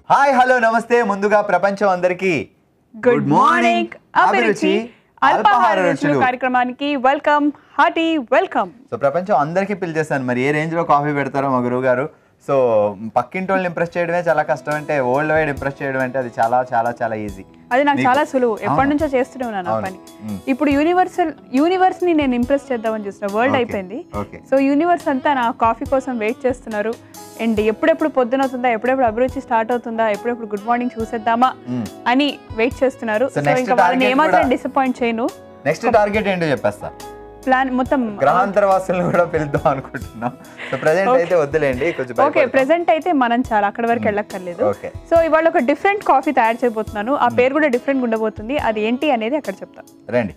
Hi hello నమస్తే ముందుగా ప్రపంచం అందరికీ గుడ్ మార్నింగ్ అభిరుచి అల్పాహార రుచులు కార్యక్రమానికి వెల్కమ్ హార్టీ వెల్కమ్ సో ప్రపంచం అందరికీ పిలిచేస్తాను మరి ఏ రేంజ్ లో కాఫీ పెడతారో మా గురువు గారు సో పక్కింటి వాళ్ళని ఇంప్రెస్ చేయడమే చాలా కష్టం అంటే వరల్డ్ వైడ్ ఇంప్రెస్ చేయడం అంటే అది చాలా చాలా చాలా ఈజీ అది నాకు మీకు- చాలా సులువు ఎప్పటి అవును. నుంచో చేస్తూనే ఉన్నాను ఆ అవును. పని మ్మ్. ఇప్పుడు యూనివర్సల్ యూనివర్స్ ని నేను ఇంప్రెస్ చేద్దామని చూస్తున్నా వరల్డ్ Okay. అయిపోయింది ఓకే సో యూనివర్స్ అంతా నా కాఫీ కోసం వెయిట్ చేస్తున్నారు అండ్ ఎప్పుడెప్పుడు పొద్దున అవుతుందా ఎప్పుడెప్పుడు అభిరుచి స్టార్ట్ అవుతుందా ఎప్పుడెప్పుడు గుడ్ మార్నింగ్ చూసేద్దామా అని వెయిట్ చేస్తున్నారు So సో next ఇంకా వాళ్ళని target ఏమాత్రం కూడా- డిసప్పాయింట్ చేయను నెక్స్ట్ టార్గెట్ ఏంటో చెప్పేస్తా ప్లాన్ మొత్తం గ్రహాంతర వాసులను కూడా పిలుద్దాం అనుకుంటున్నాం సో ప్రజెంట్ అయితే వద్దులేండి కొంచెం ఓకే భయపడతాం. ప్రెసెంట్ అయితే మనం చాలా అక్కడ వరకు వెళ్ళక్కర్లేదు ఓకే సో ఇవాళ ఒక డిఫరెంట్ కాఫీ తయారు చేయబోతున్నాను ఆ పేరు కూడా డిఫరెంట్ ఉండబోతుంది అది ఏంటి అనేది అక్కడ చెప్తాను రండి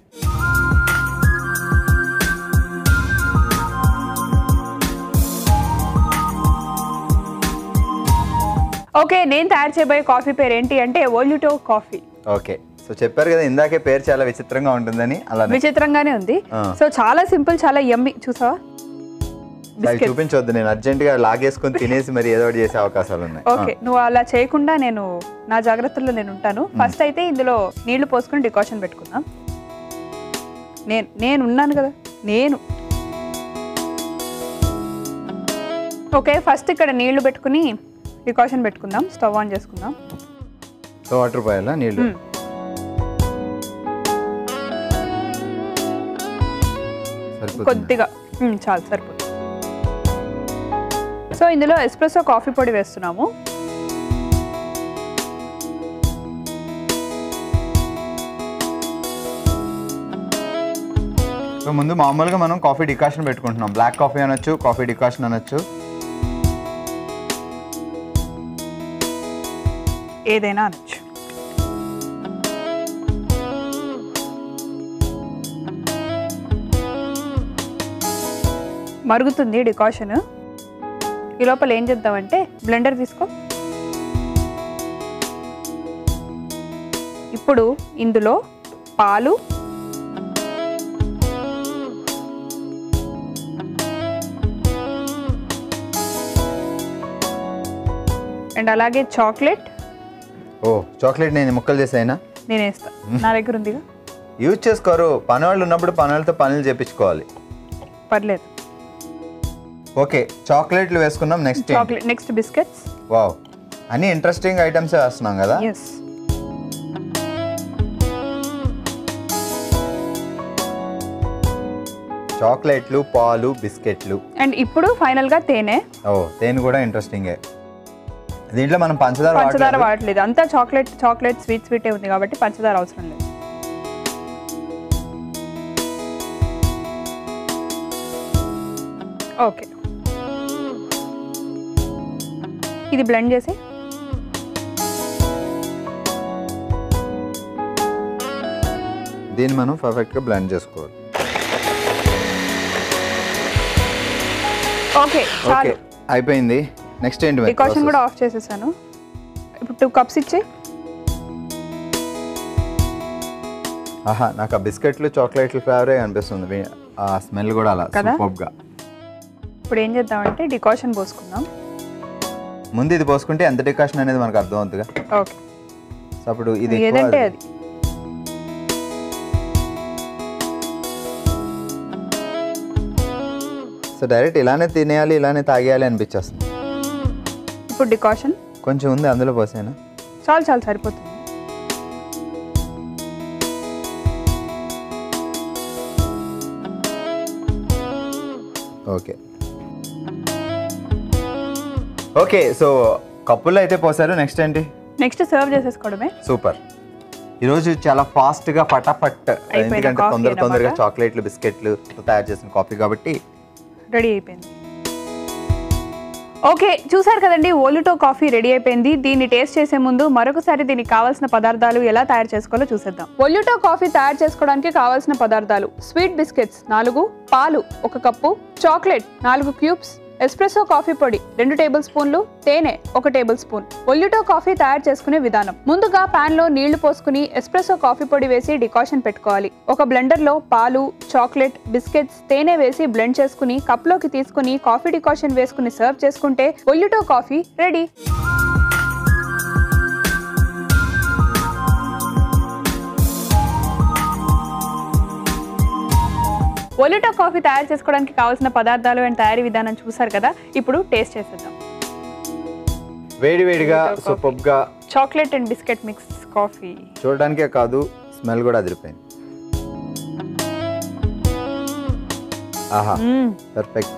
ఓకే నేను తయారు చేయబోయే కాఫీ పేరు ఏంటి అంటే ఓల్యూటో కాఫీ ఓకే సో చెప్పారు కదా ఇందాకే పేరు చాలా విచిత్రంగా ఉంటుందని అలానే విచిత్రంగానే ఉంది ఆ. సో చాలా సింపుల్ చాలా యమ్మి చూసావా అవి బిస్కెట్ చూపించొద్దు నేను అర్జెంట్ గా లాగేసుకొని తినేసి మరి ఏదో ఒకటి చేసే అవకాశాలు ఉన్నాయి ఓకే నువ్వు అలా చేయకుండా నేను నా జాగ్రత్తల్లో నేను ఉంటాను ఫస్ట్ అయితే ఇందులో నీళ్లు పోసుకొని డికాషన్ పెట్టుకుందాం నేను నేను ఉన్నాను కదా నేను ఓకే ఫస్ట్ ఇక్కడ నీళ్లు పెట్టుకుని డికాషన్ పెట్టుకుందాం స్టవ్ ఆన్ చేసుకుందాం సో వాటర్ పోయాలా నీళ్ళు మ్మ్. సరిపోతుందా? కొద్దిగా మ్మ్, చాలు సరిపోతుంది సో ఇందులో ఎస్ప్రెసో కాఫీ పొడి వేస్తున్నాము సో ముందు మామూలుగా మనం కాఫీ డికాషన్ పెట్టుకుంటున్నాం బ్లాక్ కాఫీ అనొచ్చు కాఫీ డికాషన్ అనొచ్చు ఏదైనా అనొచ్చు మరుగుతుంది డికాషన్ ఈ లోపల ఏం చేద్దామంటే బ్లెండర్ తీసుకో ఇప్పుడు ఇందులో పాలు అండ్ అలాగే చాక్లెట్ ఓ చాక్లెట్ నేను ముక్కలు చేసాయినా నేను వేస్తా నా దగ్గర ఉందిగా యూజ్ చేసుకోరు పని వాళ్ళు ఉన్నప్పుడు పని వాళ్ళతో పనులు చేపించుకోవాలి పర్లేదు ఓకే చాక్లెట్లు వేసుకున్నాం next chocolate next biscuits wow అన్ని ఇంట్రెస్టింగ్ ఐటమ్స్ వేస్తున్నాం కదా ఎస్ చాక్లెట్లు పాలు బిస్కెట్లు అండ్ ఇప్పుడు ఫైనల్ గా తేనె ఓ తేనె కూడా ఇంట్రెస్టింగే దీంట్లో మనం పంచదార పంచదార వాడలేదు. వాడట్లేదు అంతా చాక్లెట్ చాక్లెట్ స్వీట్ స్వీటే ఉంది కాబట్టి పంచదార అవసరం లేదు ఓకే ఇది బ్లెండ్ చేసి దీన్ని మనం పర్ఫెక్ట్గా బ్లెండ్ చేసుకోవాలి ఓకే ఓకే చాలు అయిపోయింది నెక్స్ట్ ఏంటి మరి డికాషన్ process? కూడా ఆఫ్ చేసేసాను ఇప్పుడు టూ కప్స్ ఇచ్చి ఆహా నాకు ఆ బిస్కెట్లు చాక్లెట్లు ఫ్లేవరే అనిపిస్తుంది వీ- ఆ స్మెల్ కూడా అలా కదా? సూపర్గా ఇప్పుడు ఏం చేద్దామంటే డికాషన్ పోసుకుందాం ముందు ఇది పోసుకుంటే ఎంత డికాషన్ అనేది మనకు అర్థం అవుతుందిగా ఓకే సో అప్పుడు ఇది ఎక్కువ, ఏదంటే అది- అది సో డైరెక్ట్ ఇలానే తినేయాలి ఇలానే తాగేయాలి అనిపించేస్తుంది ఇప్పుడు డికాషన్ కొంచెం ఉంది అందులో పోసేనా చాలు చాలు సరిపోతుంది ఓకే ఓకే సో కప్పుల్లో అయితే పోసారు నెక్స్ట్ ఏంటి నెక్స్ట్ సర్వ్ చేసేసుకోవడమే సూపర్ ఈరోజు చాలా ఫాస్ట్గా ఫటాఫట్ అయిపోయిన ఎందుకంటే coffee తొందర తొందరగా అన్నమాట. చాక్లెట్లు బిస్కెట్లు తయారు చేసిన కాఫీ కాబట్టి రెడీ అయిపోయింది ఓకే చూసారు కదండి ఓలిటో కాఫీ రెడీ అయిపోయింది దీన్ని టేస్ట్ చేసే ముందు మరొకసారి దీనికి కావాల్సిన పదార్థాలు ఎలా తయారు చేసుకోవాలో చూసేద్దాం ఒల్యూటో కాఫీ తయారు చేసుకోవడానికి కావాల్సిన పదార్థాలు స్వీట్ బిస్కెట్స్ నాలుగు పాలు ఒక కప్పు చాక్లెట్ నాలుగు క్యూబ్స్ ఎస్ప్రెసో కాఫీ పొడి రెండు టేబుల్ స్పూన్లు తేనె ఒక టేబుల్ స్పూన్ ఒల్యూటో కాఫీ తయారు చేసుకునే విధానం ముందుగా పాన్ లో నీళ్లు పోసుకుని ఎస్ప్రెసో కాఫీ పొడి వేసి డికాషన్ పెట్టుకోవాలి ఒక బ్లెండర్ లో పాలు చాక్లెట్ బిస్కెట్స్ తేనె వేసి బ్లెండ్ చేసుకుని కప్ లోకి తీసుకుని కాఫీ డికాషన్ వేసుకుని సర్వ్ చేసుకుంటే ఒల్యూటో కాఫీ రెడీ ఒలిటో కాఫీ తయారు చేసుకోవడానికి కావాల్సిన పదార్థాలు అండ్ తయారీ విధానం చూసారు కదా ఇప్పుడు టేస్ట్ చేసేద్దాం వేడి వేడిగా సూపర్గా chocolate and biscuit mix coffee చూడడానికే కాదు స్మెల్ కూడా అదిరిపోయింది ఆహా పర్ఫెక్ట్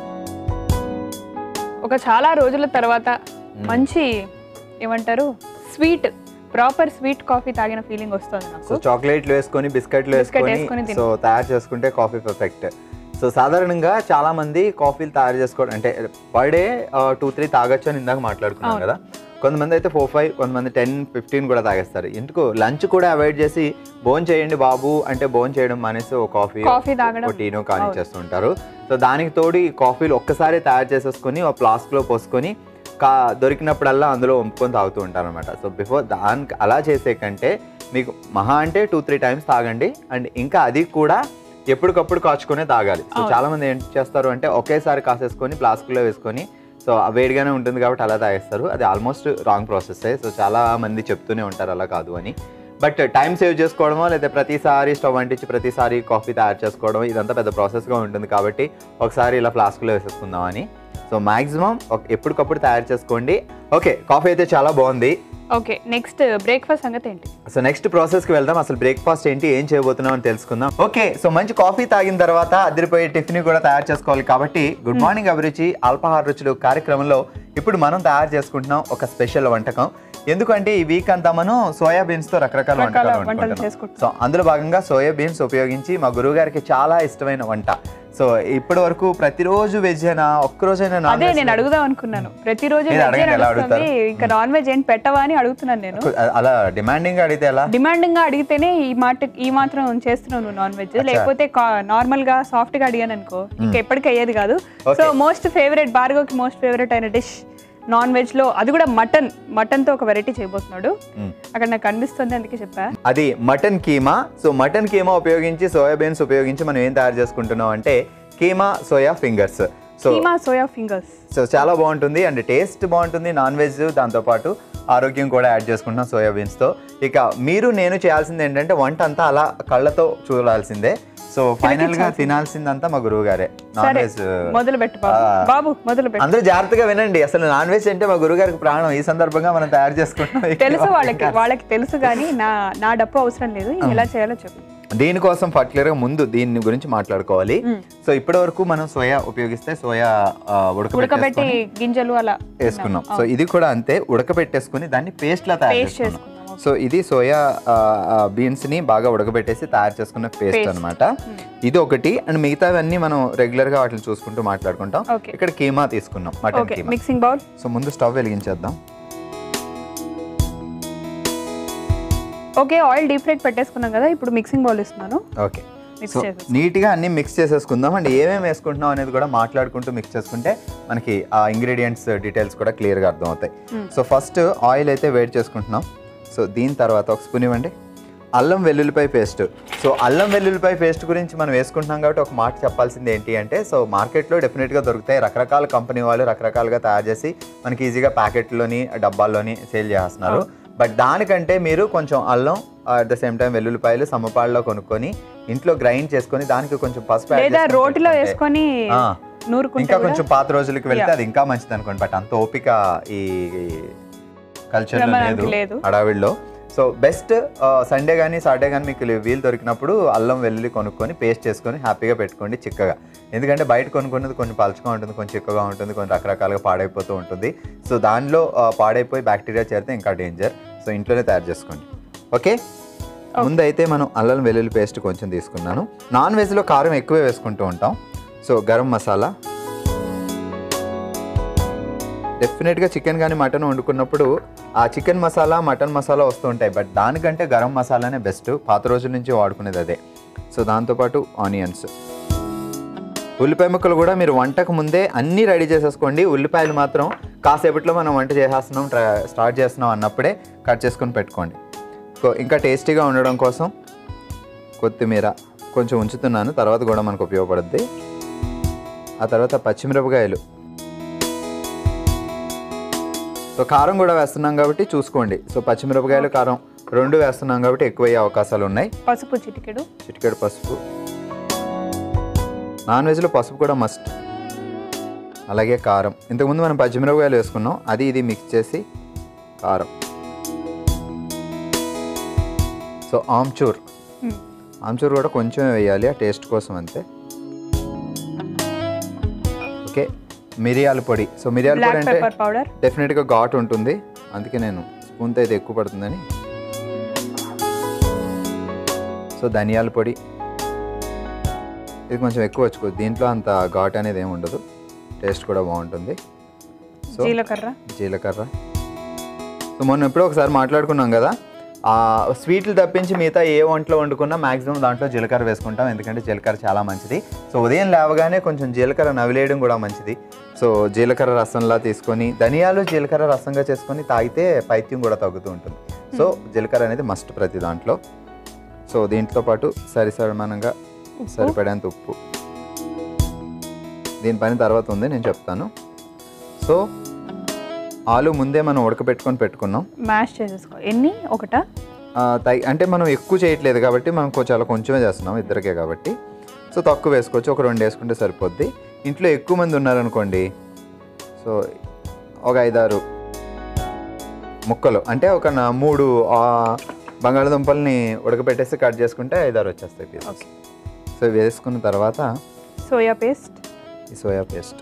ఒక చాలా రోజుల తర్వాత మంచి ఏమంటారు స్వీట్ ప్రాపర్ స్వీట్ కాఫీ తాగిన ఫీలింగ్ వస్తుంది సో నాకు చాక్లెట్లు వేసుకొని బిస్కెట్లు బిస్కెట్ వేసుకొని వేసుకొని తిను. సో తయారు చేసుకుంటే కాఫీ పర్ఫెక్ట్ సో సాధారణంగా చాలా మంది కాఫీలు తయారు చేసుకోవడం అంటే పర్ డే టూ త్రీ తాగొచ్చు అని ఇందాక మాట్లాడుకున్నాం అవును. కదా కొంతమంది అయితే ఫోర్ ఫైవ్ కొంతమంది టెన్ ఫిఫ్టీన్ కూడా తాగేస్తారు ఎందుకు లంచ్ కూడా అవాయిడ్ చేసి బోన్ చేయండి బాబు అంటే బోన్ చేయడం మానేసి ఒక కాఫీ కాఫీ తాగడం ఒక టీనో కానీ చేస్తుంటారు సో దానికి తోడు ఈ కాఫీలు ఒక్కసారి తయారు చేసేసుకొని ఒక ఫ్లాస్క్లో పోసుకొని కా దొరికినప్పుడల్లా అందులో వంపుకొని తాగుతూ ఉంటారు అనమాట సో బిఫోర్ దానికి అలా చేసే కంటే మీకు మహా అంటే టూ త్రీ టైమ్స్ తాగండి అండ్ ఇంకా అది కూడా ఎప్పటికప్పుడు కాచుకునే తాగాలి సో చాలా మంది ఏం చేస్తారు అంటే ఒకేసారి కాసేసుకొని ఫ్లాస్క్లో వేసుకొని సో ఆ వేడిగానే ఉంటుంది కాబట్టి అలా తాగేస్తారు అది ఆల్మోస్ట్ రాంగ్ ప్రాసెస్ సో చాలా మంది చెప్తూనే ఉంటారు అలా కాదు అని బట్ టైం సేవ్ చేసుకోవడమో లేదా ప్రతిసారి స్టవ్ అంటించి ప్రతిసారి కాఫీ తయారు చేసుకోవడం ఇదంతా పెద్ద ప్రాసెస్గా ఉంటుంది కాబట్టి ఒకసారి ఇలా ఫ్లాస్క్లో వేసేసుకుందామని సో మాక్సిమం ఎప్పటికప్పుడు తయారు చేసుకోండి ఓకే కాఫీ అయితే చాలా బాగుంది ఓకే నెక్స్ట్ బ్రేక్ఫాస్ట్ సంగతి ఏంటి సో నెక్స్ట్ ప్రాసెస్కి వెళ్దాం అసలు బ్రేక్ఫాస్ట్ ఏంటి ఏం చేయబోతున్నాం అని తెలుసుకుందాం ఓకే సో మంచి కాఫీ తాగిన తర్వాత అదిరిపోయే టిఫిన్ కూడా తయారు చేసుకోవాలి కాబట్టి గుడ్ మార్నింగ్ అభిరుచి అల్పాహార రుచులు కార్యక్రమంలో ఇప్పుడు మనం తయారు చేసుకుంటున్నాం ఒక స్పెషల్ వంటకం ఎందుకంటే ఈ వీక్ అంతా మనం సోయా బీన్స్ తో రకరకాల రకాల వంటకాలు వంటలు వండుకుంటున్నాం చేసుకుంటున్నాం. సో అందులో భాగంగా సోయా బీన్స్ ఉపయోగించి మా గురువు గారికి చాలా ఇష్టమైన వంట సో ఇప్పటి వరకు ప్రతిరోజు వెజ్ అయినా ఒక్కరోజైనా నాన్ అదే నేను అడుగుదాం అనుకున్నాను ప్రతిరోజు మీరు వెజ్ అడగండి, ఎలా నడుస్తుంది ఇంకా నాన్ వెజ్ ఏంటి పెట్టవా అని అడుగుతున్నాను నేను అలా డిమాండింగ్ అడిగితే ఎలా డిమాండింగ్ గా అడిగితేనే ఈ మాట ఈ మాత్రం చేస్తున్నావు నువ్వు నాన్ వెజ్ లేకపోతే నార్మల్ గా సాఫ్ట్ గా అడిగాను అనుకో ఇంకా ఎప్పటికీ అయ్యేది కాదు సో మోస్ట్ ఫేవరెట్ భార్గవ్కి మోస్ట్ ఫేవరెట్ అయిన డిష్ నాన్ వెజ్ లో అది కూడా మటన్ మటన్ తో ఒక వెరైటీ చేయబోతున్నాడు మ్మ్. అక్కడ నాకు కనిపిస్తుంది అందుకే చెప్పా అది mutton keema so mutton keema ఉపయోగించి సోయా బీన్స్ ఉపయోగించి మనం ఏం తయారు చేసుకుంటున్నాం అంటే keema soya fingers so keema soya fingers so చాలా బాగుంటుంది అండ్ టేస్ట్ బాగుంటుంది నాన్ వెజ్ దాంతోపాటు ఆరోగ్యం కూడా యాడ్ చేసుకుంటున్నాం సోయా బీన్స్తో ఇక మీరు నేను చేయాల్సింది ఏంటంటే వంట అంతా అలా కళ్ళతో చూడాల్సిందే సో ఫైనల్ గా తినాల్సిందంతా మా గురువు గారే నాన్ సరే వెజ్ మొదలు పెట్టు బాబు బాబు మొదలు పెట్టు అందరూ జాగ్రత్తగా వినండి అసలు నాన్ వెజ్ అంటే మా గురువు గారికి ప్రాణం ఈ సందర్భంగా మనం తయారు చేసుకుంటున్నాం తెలుసు వాళ్ళకి వాళ్ళకి తెలుసు కానీ నా నా డప్పు అవసరం లేదు ఎలా చేయాలో చెప్పు దీనికోసం పర్టికులర్ గా ముందు దీని గురించి మాట్లాడుకోవాలి మ్మ్. సో ఇప్పటి వరకు మనం సోయా ఉపయోగిస్తే సోయా ఆ, ఉడకబెట్టి ఉడకబెట్టేసుకొని గింజలు అలా వేసుకున్నాం సో ఇది కూడా అంతే ఉడకబెట్టేసుకుని దాన్ని పేస్ట్ లా తయారు పేస్ట్ చేసుకున్నాం చేసుకున్నాం సో ఇది సోయా బీన్స్ ని బాగా ఉడకబెట్టేసి తయారు చేసుకున్న పేస్ట్ Paste. అన్నమాట ఇది ఒకటి అండ్ మిగతావన్నీ మనం రెగ్యులర్ గా వాటిని చూసుకుంటూ మాట్లాడుకుంటాం Okay. ఇక్కడ కీమా తీసుకున్నాం mutton okay keema mixing bowl so ముందు స్టవ్ వెలిగించేద్దాం ఓకే ఆయిల్ డీప్ ఫ్రైడ్ పెట్టేసుకున్నాం కదా ఇప్పుడు మిక్సింగ్ బౌల్ ఇస్తున్నాను ఓకే మిక్స్ సో చేసేసి నీట్గా అన్ని మిక్స్ చేసేసుకుందాం అండ్ ఏమేమి వేసుకుంటున్నాం అనేది కూడా మాట్లాడుకుంటూ మిక్స్ చేసుకుంటే మనకి ఆ ఇంగ్రీడియంట్స్ డీటెయిల్స్ కూడా క్లియర్గా అర్థం అవుతాయి Hmm. సో ఫస్ట్ ఆయిల్ అయితే వేడి చేసుకుంటున్నాం సో దీని తర్వాత ఒక స్పూన్ ఇవ్వండి అల్లం వెల్లుల్లిపాయ పేస్ట్ సో అల్లం వెల్లుల్లిపాయ పేస్ట్ గురించి మనం వేసుకుంటున్నాం కాబట్టి ఒక మాట చెప్పాల్సింది ఏంటి అంటే సో మార్కెట్లో డెఫినెట్గా దొరుకుతాయి రకరకాల కంపెనీ వాళ్ళు రకరకాలుగా తయారు చేసి మనకి ఈజీగా ప్యాకెట్లోని డబ్బాల్లోని సేల్ చేస్తున్నారు బట్ దానికంటే మీరు కొంచెం అల్లం అట్ ద సేమ్ టైం వెల్లుల్లిపాయలు సమపాళ్ళలో కొనుక్కొని ఇంట్లో గ్రైండ్ చేసుకొని దానికి కొంచెం పసుపు add లేదా చేసుకొని రోటిలో పెట్టుకుంటే, వేసుకొని ఆ, నూరుకుంటే ఇంకా కూడా కొంచెం పాత రోజులకి వెళ్తే అది ఇంకా మంచిది అనుకోండి బట్ అంత ఓపిక ఈ కల్చర్ మనకి లేదు లేదు. హడావిడిలో సో బెస్ట్ సండే కానీ సాటర్డే కానీ మీకు వీలు దొరికినప్పుడు అల్లం వెల్లుల్లి కొనుక్కొని పేస్ట్ చేసుకొని హ్యాపీగా పెట్టుకోండి చిక్కగా ఎందుకంటే బయట కొనుక్కున్నది కొంచెం పలుచగా ఉంటుంది కొంచెం చిక్కగా ఉంటుంది కొంచెం రకరకాలుగా పాడైపోతూ ఉంటుంది సో దానిలో ఆ, పాడైపోయి బ్యాక్టీరియా చేరితే ఇంకా డేంజర్ సో ఇంట్లోనే తయారు చేసుకోండి ఓకే ముందైతే మనం అల్లం వెల్లుల్లి పేస్ట్ కొంచెం తీసుకున్నాను నాన్ వెజ్లో కారం ఎక్కువే వేసుకుంటూ ఉంటాం సో గరం మసాలా డెఫినెట్గా చికెన్ కానీ మటన్ వండుకున్నప్పుడు ఆ చికెన్ మసాలా మటన్ మసాలా వస్తూ ఉంటాయి బట్ దానికంటే గరం మసాలానే బెస్ట్ పాత రోజుల నుంచి వాడుకునేది అదే సో దాంతోపాటు ఆనియన్స్ ఉల్లిపాయ ముక్కలు కూడా మీరు వంటకు ముందే అన్నీ రెడీ చేసేసుకోండి ఉల్లిపాయలు మాత్రం కాసేపట్లో మనం వంట చేసేస్తున్నాం ట్ర- స్టార్ట్ చేస్తున్నాం అన్నప్పుడే కట్ చేసుకొని పెట్టుకోండి కో- ఇంకా టేస్టీగా ఉండడం కోసం కొత్తిమీర కొంచెం ఉంచుతున్నాను తర్వాత కూడా మనకు ఉపయోగపడుద్ది ఆ తర్వాత పచ్చిమిరపకాయలు సో కారం కూడా వేస్తున్నాం కాబట్టి చూసుకోండి సో పచ్చిమిరపకాయలు కారం రెండు వేస్తున్నాం కాబట్టి ఎక్కువ అయ్యే అవకాశాలు ఉన్నాయి పసుపు చిటికెడు చిటికెడు పసుపు నాన్ వెజ్లో పసుపు కూడా మస్ట్ అలాగే కారం ఇంతకుముందు మనం పచ్చిమిరపకాయలు వేసుకున్నాం అది ఇది మిక్స్ చేసి కారం సో ఆమ్చూర్ Hmm. ఆమ్చూర్ కూడా కొంచెం వేయాలి ఆ టేస్ట్ కోసం అంతే ఓకే మిరియాల పొడి సో మిరియాల పొడి బ్లాక్ అంటే పెప్పర్ పౌడర్ డెఫినెట్గా ఘాట్ ఉంటుంది అందుకే నేను స్పూన్తో అయితే ఎక్కువ పడుతుందని సో ధనియాల పొడి ఇది కొంచెం ఎక్కువ వచ్చుకో దీంట్లో అంత ఘాట్ అనేది ఏమి ఉండదు టేస్ట్ కూడా బాగుంటుంది సో జీలకర్ర జీలకర్ర సో మొన్న ఎప్పుడో ఒకసారి మాట్లాడుకున్నాం కదా ఆ స్వీట్లు తప్పించి మిగతా ఏ వంటలో వండుకున్నా మాక్సిమం దాంట్లో జీలకర్ర వేసుకుంటాం ఎందుకంటే జీలకర్ర చాలా మంచిది సో ఉదయం లేవగానే కొంచెం జీలకర్ర నవిలేయడం కూడా మంచిది సో జీలకర్ర రసంలా తీసుకొని ధనియాలు జీలకర్ర రసంగా చేసుకొని తాగితే పైత్యం కూడా తగ్గుతూ ఉంటుంది సో జీలకర్ర అనేది మస్ట్ ప్రతి దాంట్లో సో దీంట్లో పాటు సరి సమానంగా సరిపడేంత ఉప్పు దీని పని తర్వాత ఉంది నేను చెప్తాను సో ఆలు ముందే మనం ఉడకబెట్టుకొని పెట్టుకున్నాం మ్యాష్ చేసేసుకో ఎన్ని ఒకటా ఆ, తై అంటే మనం ఎక్కువ చేయట్లేదు కాబట్టి మనం కొ- చాలా కొంచెమే చేస్తున్నాం ఇద్దరికే కాబట్టి సో తక్కువ వేసుకోవచ్చు ఒక రెండు వేసుకుంటే సరిపోద్ది ఇంట్లో ఎక్కువ మంది ఉన్నారనుకోండి సో ఒక ఐదారు ముక్కలు అంటే ఒక నా- మూడు ఆ, బంగాళదుంపల్ని ఉడకబెట్టేసి కట్ చేసుకుంటే ఐదారు వచ్చేస్తాయి పీసెస్ ఓకే సో వేసుకున్న తర్వాత సోయా పేస్ట్ ఈ సోయా పేస్ట్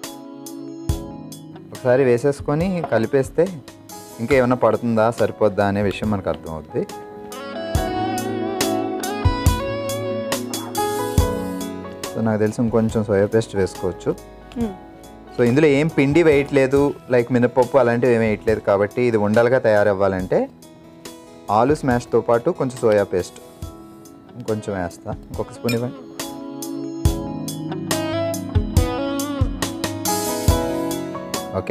ఒకసారి వేసేసుకొని కలిపేస్తే ఇంకా ఏమైనా పడుతుందా సరిపోద్దా అనే విషయం మనకు అర్థమవుద్ది సో నాకు తెలిసి ఇంకొంచెం సోయా పేస్ట్ వేసుకోవచ్చు సో ఇందులో ఏం పిండి వేయట్లేదు లైక్ మినపప్పు అలాంటివి ఏమి వేయట్లేదు కాబట్టి ఇది ఉండలుగా తయారవ్వాలంటే ఆలు స్మాష్తో పాటు కొంచెం సోయా పేస్ట్ ఇంకొంచెం వేస్తా ఇంకొక స్పూన్ ఇవ్వండి ఓకే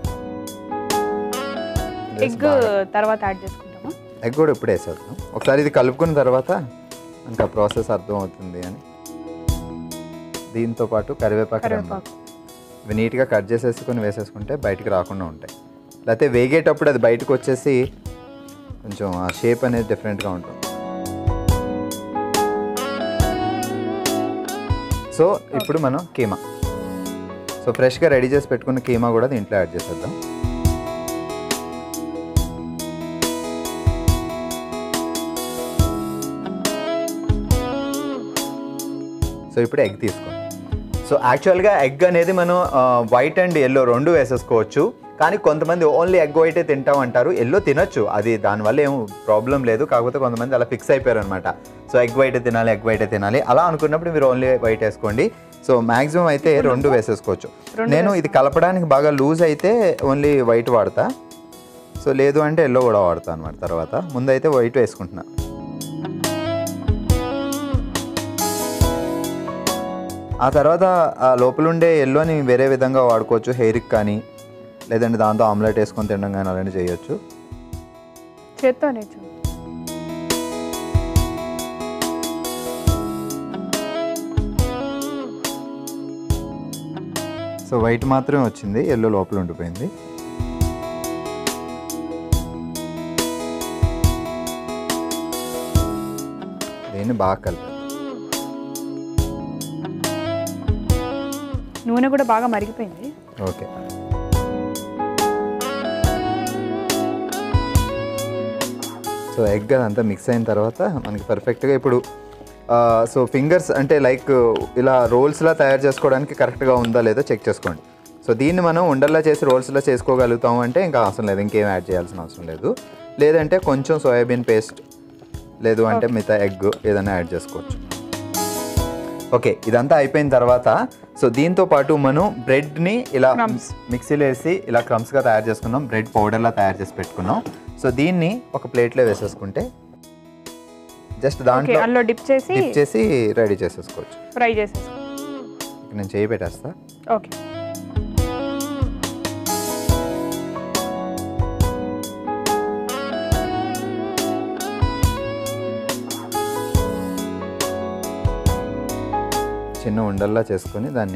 ఎగ్ తర్వాత యాడ్ చేసుకుంటామా ఎగ్ కూడా ఇప్పుడు వేసేద్దాం ఒకసారి ఇది కలుపుకున్న తర్వాత మనకు ఆ ప్రాసెస్ అర్థం అవుతుంది అని దీంతో పాటు కరివేపాకు రెమ్మలు. కరివేపాకు ఇవి నీట్గా కట్ చేసేసుకొని వేసేసుకుంటే బయటికి రాకుండా ఉంటాయి లేకపోతే వేగేటప్పుడు అది బయటకు వచ్చేసి కొంచెం ఆ షేప్ అనేది డిఫరెంట్గా ఉంటుంది సో ఇప్పుడు మనం కీమా సో ఫ్రెష్గా రెడీ చేసి పెట్టుకున్న కీమా కూడా దీంట్లో యాడ్ చేసేద్దాం సో ఇప్పుడు ఎగ్ తీసుకోండి సో యాక్చువల్గా ఎగ్ అనేది మనం వైట్ అండ్ ఎల్లో రెండు వేసేసుకోవచ్చు కానీ కొంతమంది ఓన్లీ ఎగ్ వైటే తింటాం అంటారు ఎల్లో తినొచ్చు అది దానివల్ల ఏం ప్రాబ్లం లేదు కాకపోతే కొంతమంది అలా ఫిక్స్ అయిపోయారు అనమాట సో ఎగ్ వైటే తినాలి ఎగ్ వైటే తినాలి అలా అనుకున్నప్పుడు మీరు ఓన్లీ వైట్ వేసుకోండి సో మాక్సిమం అయితే రెండు వేసేసుకోవచ్చు నేను ఇది కలపడానికి బాగా లూజ్ అయితే ఓన్లీ వైట్ వాడతా సో లేదు అంటే ఎల్లో కూడా వాడతా అనమాట తర్వాత ముందైతే వైట్ వేసుకుంటున్నా ఆ తర్వాత ఆ లోపల ఉండే ఎల్లోని వేరే విధంగా వాడుకోవచ్చు హెయిర్కి కానీ లేదంటే దాంతో ఆమ్లెట్ వేసుకొని తినడం కానీ అలాంటివి చేయొచ్చు చేత్తో నేర్చు సో వైట్ మాత్రమే వచ్చింది ఎల్లో లోపల ఉండిపోయింది దీన్ని బాగా కలిపి నూనె కూడా బాగా మరిగిపోయింది ఓకే సో ఎగ్ అదంతా మిక్స్ అయిన తర్వాత మనకి పర్ఫెక్ట్గా ఇప్పుడు సో ఫింగర్స్ అంటే లైక్ ఇలా రోల్స్లా తయారు చేసుకోవడానికి కరెక్ట్గా ఉందా లేదో చెక్ చేసుకోండి సో దీన్ని మనం ఉండల్లా చేసి రోల్స్లా చేసుకోగలుగుతాం అంటే ఇంకా అవసరం లేదు ఇంకేం యాడ్ చేయాల్సిన అవసరం లేదు లేదంటే కొంచెం సోయాబీన్ పేస్ట్ లేదు అంటే మిగతా ఎగ్ ఏదైనా యాడ్ చేసుకోవచ్చు ఓకే ఇదంతా అయిపోయిన తర్వాత సో దీంతో పాటు మనం బ్రెడ్ని ఇలా Crumbs. మిక్సీలో వేసి ఇలా క్రమ్స్గా తయారు చేసుకున్నాం బ్రెడ్ పౌడర్లా తయారు చేసి పెట్టుకున్నాం సో దీన్ని ఒక ప్లేట్లో వేసేసుకుంటే జస్ట్ ఓకే దాంట్లో అందులో డిప్ చేసి డిప్ చేసి రెడీ చేసేసుకోవచ్చు ఫ్రై చేసేసుకో ఇక నేను చేయి పెట్టేస్తా ఓకే చిన్న ఉండల్లా చేసుకొని దాన్ని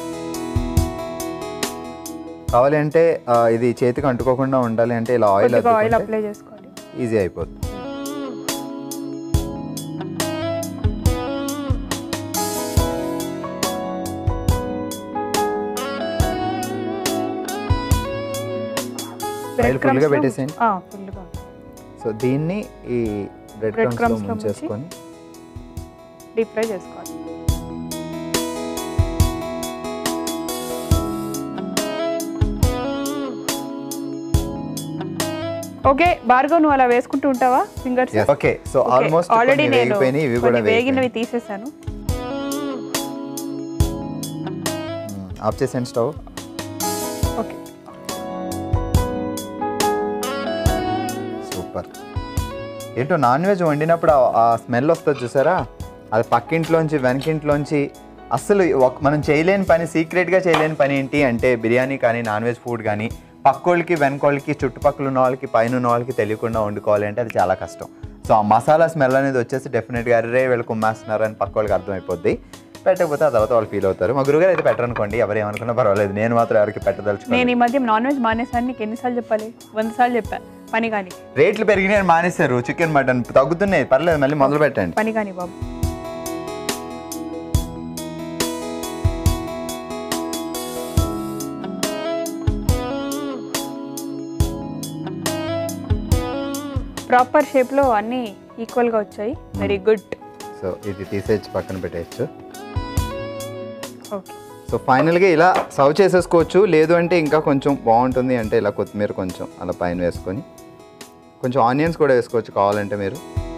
కావాలి అంటే ఆ, ఇది చేతికి అంటుకోకుండా ఉండాలి అంటే ఇలా ఆయిల్ కొద్దిగా ఆయిల్ అద్దుకుంటే అప్లై చేసుకోవాలి ఈజీ అయిపోతుంది ఆయిల్ ఫుల్గా పెట్టేసేయండి ఫుల్గా సో దీన్ని ఈ బ్రెడ్ Bread క్రమ్స్లో crumbs లో ముంచి. ముంచేసుకొని డీప్ ఫ్రై చేసుకోవాలి ఓకే భార్గవ్ నువ్వు అలా వేసుకుంటూ ఉంటావా fingers okay so almost already నేను వేగిపోయినాయి ఇవి కూడా కొన్ని వేగినవి వేగినవి తీసేసాను ఆఫ్ చేసేయండి స్టవ్ ఓకే సూపర్ ఏంటో నాన్ వెజ్ వండినప్పుడు ఆ- ఆ స్మెల్ వస్తుంది చూసారా అది పక్కింట్లోంచి వెనకింట్లోంచి అసలు ఒక మనం చేయలేని పని సీక్రెట్గా చేయలేని పని ఏంటి అంటే బిర్యానీ కానీ నాన్ వెజ్ ఫుడ్ కానీ పక్కోళ్ళకి వెనకోళ్ళకి చుట్టుపక్కల ఉన్న వాళ్ళకి పైన ఉన్న వాళ్ళకి తెలియకుండా వండుకోవాలి అంటే అది చాలా కష్టం సో ఆ మసాలా స్మెల్ అనేది వచ్చేసి డెఫినెట్గా అరే వీళ్ళు కుమ్మేస్తున్నారు అని పక్క వాళ్ళకి అర్థమైపోద్ది పెట్టకపోతే ఆ తర్వాత వాళ్ళు ఫీల్ అవుతారు మా గురుగారు అయితే పెట్టరనుకోండి ఎవరు ఏమనుకున్నా పర్వాలేదు నేను మాత్రం ఎవరికి పెట్టదలుచుకోలేదు నేను ఈ మధ్య నాన్ వెజ్ మానేసాను నీకు ఎన్నిసార్లు చెప్పాలి వంద సార్లు చెప్పా పని కానీ రేట్లు పెరిగినాయి మానేశారు చికెన్ మటన్ తగ్గుతున్నాయి పర్లేదు మళ్ళీ మొదలు పెట్టండి పని కానీ బాబు ప్రాపర్ షేప్లో అన్నీ ఈక్వల్గా వచ్చాయి వెరీ గుడ్ సో ఇది తీసేసి పక్కన పెట్టేయచ్చు ఓకే సో ఫైనల్గా ఇలా సర్వ్ చేసేసుకోవచ్చు లేదు అంటే ఇంకా కొంచెం బాగుంటుంది అంటే ఇలా కొత్తిమీర కొంచెం అలా పైన వేసుకొని కొంచెం ఆనియన్స్ కూడా వేసుకోవచ్చు కావాలంటే మీరు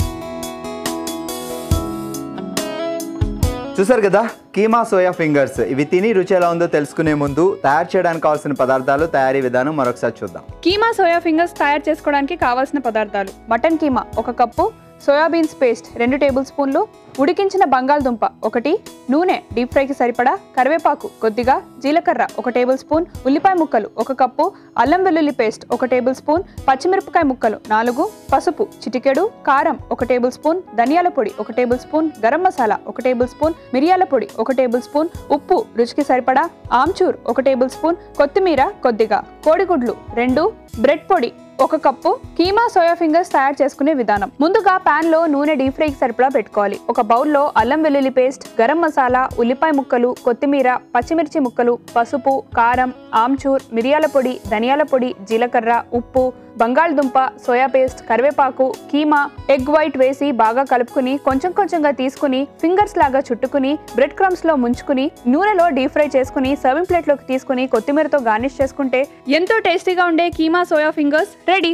చూసారు కదా కీమా సోయా ఫింగర్స్ ఇవి తిని రుచి ఎలా ఉందో తెలుసుకునే ముందు తయారు చేయడానికి కావాల్సిన పదార్థాలు తయారీ విధానం మరొకసారి చూద్దాం కీమా సోయా ఫింగర్స్ తయారు చేసుకోవడానికి కావాల్సిన పదార్థాలు మటన్ కీమా ఒక కప్పు సోయాబీన్స్ పేస్ట్ రెండు టేబుల్ స్పూన్లు ఉడికించిన బంగాళదుంప ఒకటి నూనె డీప్ ఫ్రైకి సరిపడా కరివేపాకు కొద్దిగా జీలకర్ర ఒక టేబుల్ స్పూన్ ఉల్లిపాయ ముక్కలు ఒక కప్పు అల్లం వెల్లుల్లి పేస్ట్ ఒక టేబుల్ స్పూన్ పచ్చిమిరపకాయ ముక్కలు నాలుగు పసుపు చిటికెడు కారం ఒక టేబుల్ స్పూన్ ధనియాల పొడి ఒక టేబుల్ స్పూన్ గరం మసాలా ఒక టేబుల్ స్పూన్ మిరియాల పొడి ఒక టేబుల్ స్పూన్ ఉప్పు రుచికి సరిపడా ఆమ్చూర్ ఒక టేబుల్ స్పూన్ కొత్తిమీర కొద్దిగా కోడిగుడ్లు రెండు బ్రెడ్ పొడి ఒక కప్పు కీమా సోయా ఫింగర్స్ తయారు చేసుకునే విధానం ముందుగా పాన్ లో నూనె డీప్ ఫ్రైకి సరిపడా పెట్టుకోవాలి ఒక బౌల్లో అల్లం వెల్లుల్లి పేస్ట్ గరం మసాలా ఉల్లిపాయ ముక్కలు కొత్తిమీర పచ్చిమిర్చి ముక్కలు పసుపు కారం ఆమ్చూర్ మిరియాల పొడి ధనియాల పొడి జీలకర్ర ఉప్పు బంగాళదుంప సోయా పేస్ట్ కరివేపాకు కీమా ఎగ్ వైట్ వేసి బాగా కలుపుకుని కొంచెం కొంచెంగా తీసుకుని ఫింగర్స్ లాగా చుట్టుకుని బ్రెడ్ క్రమ్స్ లో ముంచుకుని నూనెలో డీప్ ఫ్రై చేసుకుని సర్వింగ్ ప్లేట్ లోకి తీసుకుని కొత్తిమీరతో గార్నిష్ చేసుకుంటే ఎంతో టేస్టీగా ఉండే keema soya fingers ready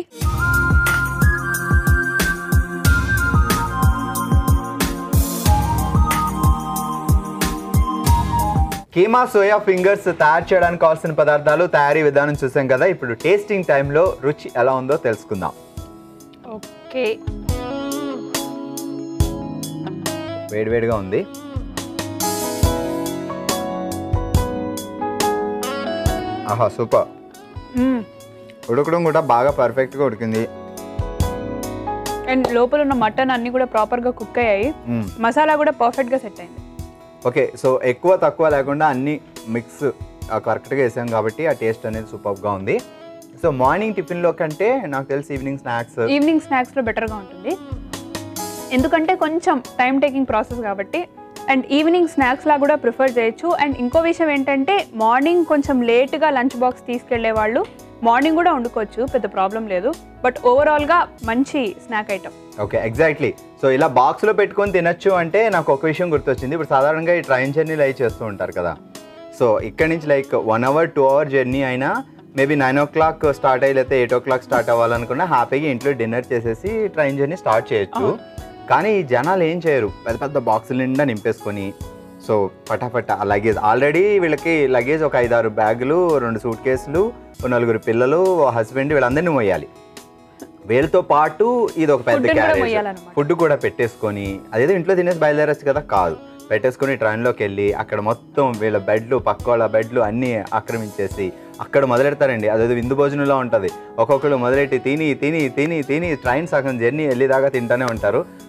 keema soya fingers తయారు చేయడానికి కావాల్సిన పదార్థాలు తయారీ విధానం చూసాం కదా ఇప్పుడు టేస్టింగ్ టైంలో రుచి ఎలా ఉందో తెలుసుకుందాం ఓకే వేడివేడిగా ఉంది ఆహా సూపర్ ఉడకడం కూడా బాగా పర్ఫెక్ట్గా ఉడికింది అండ్ లోపల ఉన్న మటన్ అన్ని కూడా ప్రాపర్ గా కుక్ అయ్యాయి మ్మ్. మసాలా కూడా పర్ఫెక్ట్ గా సెట్ అయింది ఓకే సో ఎక్కువ తక్కువ లేకుండా అన్ని మిక్స్ కరెక్ట్గా వేసాం కాబట్టి ఆ టేస్ట్ అనేది సూపర్గా ఉంది సో మార్నింగ్ టిఫిన్లో కంటే నాకు తెలిసి ఈవినింగ్ స్నాక్స్ ఈవినింగ్ స్నాక్స్ లో బెటర్ గా ఉంటుంది ఎందుకంటే కొంచెం టైం టేకింగ్ ప్రాసెస్ కాబట్టి అండ్ ఈవినింగ్ స్నాక్స్ లా కూడా ప్రిఫర్ చేయొచ్చు అండ్ ఇంకో విషయం ఏంటంటే మార్నింగ్ కొంచెం లేట్గా లంచ్ బాక్స్ తీసుకెళ్లే వాళ్ళు మార్నింగ్ కూడా వండుకోవచ్చు పెద్ద ప్రాబ్లం లేదు బట్ ఓవరాల్గా మంచి snack item okay exactly so ఇలా బాక్స్లో పెట్టుకొని తినొచ్చు అంటే నాకు ఒక విషయం గుర్తొచ్చింది ఇప్పుడు సాధారణంగా ఈ ట్రైన్ జర్నీలు అవి చేస్తూ ఉంటారు కదా సో ఇక్కడ నుంచి like one hour two hour journey అయినా maybe nine o'clock start అయ్యి లేకపోతే ఎయిట్ ఓ క్లాక్ స్టార్ట్ అవ్వాలనుకున్నా హ్యాపీగా ఇంట్లో డిన్నర్ చేసేసి ట్రైన్ జర్నీ స్టార్ట్ చేయొచ్చు కానీ ఈ జనాలు ఏం చేయరు పెద్ద పెద్ద బాక్సుల నిండా నింపేసుకొని సో పటాపట ఆ లగేజ్ ఆల్రెడీ వీళ్ళకి లగేజ్ ఒక ఐదారు బ్యాగులు రెండు సూట్ కేసులు ఓ నలుగురు పిల్లలు హస్బెండ్ వీళ్ళందరినీ మోయాలి వీళ్ళతో పాటు ఇది ఒక పెద్ద Food కూడా క్యారేజ్ మొయ్యాలన్నమాట. ఫుడ్ కూడా పెట్టేసుకొని అదేదో ఇంట్లో తినేసి బయలుదేరచ్చు కదా కాదు పెట్టేసుకొని ట్రైన్లోకి వెళ్ళి అక్కడ మొత్తం వీళ్ళ బెడ్లు పక్క వాళ్ళ బెడ్లు అన్నీ ఆక్రమించేసి అక్కడ మొదలెడతారండి అదేదో విందు భోజనంలో ఉంటుంది ఒక్కొక్కరు మొదలెట్టి తిని తిని తిని తిని ట్రైన్ సగం జర్నీ వెళ్ళేదాకా తింటానే ఉంటారు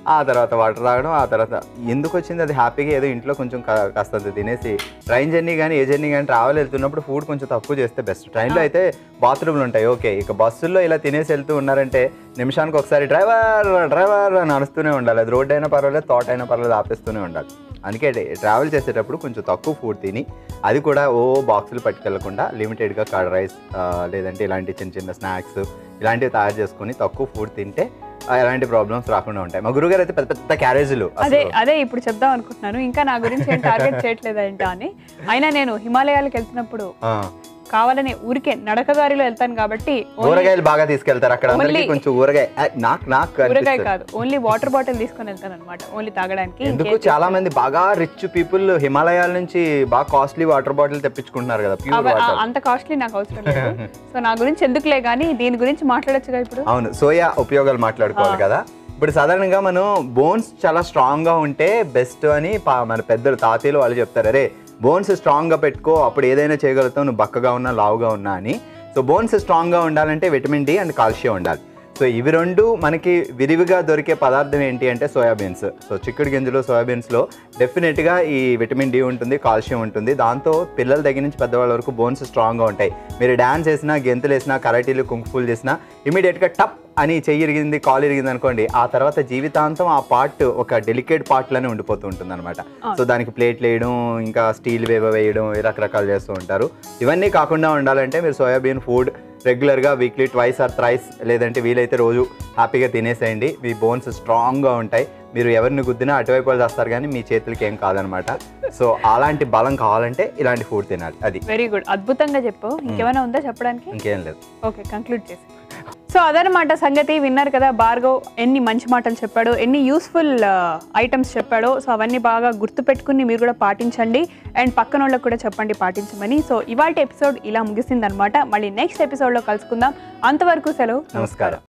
ఆ తర్వాత వాటర్ తాగడం ఆ తర్వాత ఎందుకు వచ్చింది అది హ్యాపీగా ఏదో ఇంట్లో కొంచెం కా- కాస్తంత తినేసి ట్రైన్ జర్నీ కానీ ఏ జర్నీ కానీ ట్రావెల్ వెళ్తున్నప్పుడు ఫుడ్ కొంచెం తక్కువ చేస్తే బెస్ట్ ట్రైన్లో అయితే బాత్రూమ్లు ఉంటాయి ఓకే ఇక బస్సుల్లో ఇలా తినేసి వెళ్తూ ఉన్నారంటే నిమిషానికి ఒకసారి డ్రైవర్ డ్రైవర్ అని అరుస్తూనే ఉండాలి అది రోడ్ అయినా పర్వాలేదు తోట అయినా పర్వాలేదు ఆపేస్తూనే ఉండాలి అందుకే ట్రావెల్ చేసేటప్పుడు కొంచెం తక్కువ ఫుడ్ తిని అది కూడా ఓ బాక్సులు పట్టుకెళ్లకుండా లిమిటెడ్గా కర్డ్ రైస్ లేదంటే ఇలాంటి చిన్న చిన్న స్నాక్స్ ఇలాంటివి తయారు చేసుకొని తక్కువ ఫుడ్ తింటే ఆ, ఎలాంటి ప్రాబ్లమ్స్ రాకుండా ఉంటాయి మా గురుగారు అయితే పెద్ద పెద్ద క్యారేజీలు అదే అదే ఇప్పుడు చెప్దాం అనుకుంటున్నాను ఇంకా నా గురించి ఏం టార్గెట్ చేయట్లేదంట అని అయినా నేను హిమాలయాలకు వెళ్తున్నప్పుడు కావాలని ఊరికే నడకదారిలో వెళ్తాను కాబట్టి only ఊరగాయలు బాగా తీసుకెళ్తారు అక్కడ అందరికీ Only- కొంచెం ఊరగాయ ఆ, నాకు నాకు ఊరగాయ అనిపిస్తుంది. కాదు ఓన్లీ వాటర్ బాటిల్ తీసుకొని వెళ్తాను అనమాట ఓన్లీ తాగడానికి ఎందుకు ఇంకేం చాలా మంది బాగా రిచ్ పీపుల్ హిమాలయాల నుంచి బాగా కాస్ట్లీ వాటర్ బాటిల్ తెప్పించుకుంటున్నారు కదా ప్యూర్ అవ- ఆ- వాటర్ అంత కాస్ట్లీ నాకు అవసరం లేదు సో నా గురించి ఎందుకులే కానీ దీని గురించి మాట్లాడొచ్చుగా ఇప్పుడు అవును సోయా ఉపయోగాలు మాట్లాడుకోవాలి ఆ. కదా ఇప్పుడు సాధారణంగా మనం బోన్స్ చాలా స్ట్రాంగ్ గా ఉంటే బెస్ట్ అని పా- మన పెద్దలు తాతయ్యలు వాళ్ళు చెప్తారు అరే బోన్స్ స్ట్రాంగ్ గా పెట్టుకో అప్పుడు ఏదైనా చేయగలుగుతావు నువ్వు బక్కగా ఉన్నా లావుగా ఉన్నా అని సో బోన్స్ స్ట్రాంగ్ గా ఉండాలంటే విటమిన్ డి అండ్ కాల్షియం ఉండాలి సో ఇవి రెండు మనకి విరివిగా దొరికే పదార్థం ఏంటి అంటే సోయాబీన్స్ సో చిక్కుడు గింజలు సోయాబీన్స్లో డెఫినెట్గా ఈ విటమిన్ డి ఉంటుంది కాల్షియం ఉంటుంది దాంతో పిల్లల దగ్గర నుంచి పెద్దవాళ్ళ వరకు బోన్స్ స్ట్రాంగ్గా ఉంటాయి మీరు డ్యాన్స్ వేసినా గెంతులు వేసినా కరాటీలు కుంకుఫులు చేసినా ఇమీడియట్గా టప్ అని చెయ్యి ఇరిగింది కాలు ఇరిగింది అనుకోండి ఆ తర్వాత జీవితాంతం ఆ పార్ట్ ఒక డెలికేట్ పార్ట్లోనే ఉండిపోతూ ఉంటుంది అనమాట సో దానికి ప్లేట్లు వేయడం ఇంకా స్టీల్ వేవ వేయడం ఈ రకరకాలు చేస్తూ ఉంటారు ఇవన్నీ కాకుండా ఉండాలంటే మీరు సోయాబీన్ ఫుడ్ రెగ్యులర్గా వీక్లీ ట్వైస్ ఆర్ థ్రైస్ లేదంటే వీలైతే రోజు హ్యాపీగా తినేసేయండి మీ బోన్స్ స్ట్రాంగ్గా ఉంటాయి మీరు ఎవరిని గుద్దినా అటువైపు వాళ్ళు చేస్తారు కానీ మీ చేతులకి ఏం కాదనమాట సో అలాంటి బలం కావాలంటే ఇలాంటి ఫుడ్ తినాలి అది వెరీ గుడ్ అద్భుతంగా చెప్పు ఇంకేమైనా ఉందా చెప్పడానికి ఇంకేం లేదు ఓకే కంక్లూడ్ చేసి సో అదనమాట సంగతి విన్నారు కదా భార్గవ్ ఎన్ని మంచి మాటలు చెప్పాడో ఎన్ని యూస్ఫుల్ ఐటమ్స్ చెప్పాడో సో అవన్నీ బాగా గుర్తుపెట్టుకుని మీరు కూడా పాటించండి అండ్ పక్కన వాళ్ళకి కూడా చెప్పండి పాటించమని సో ఇవాళ ఎపిసోడ్ ఇలా ముగిసిందనమాట మళ్ళీ నెక్స్ట్ ఎపిసోడ్లో కలుసుకుందాం అంతవరకు సెలవు నమస్కారం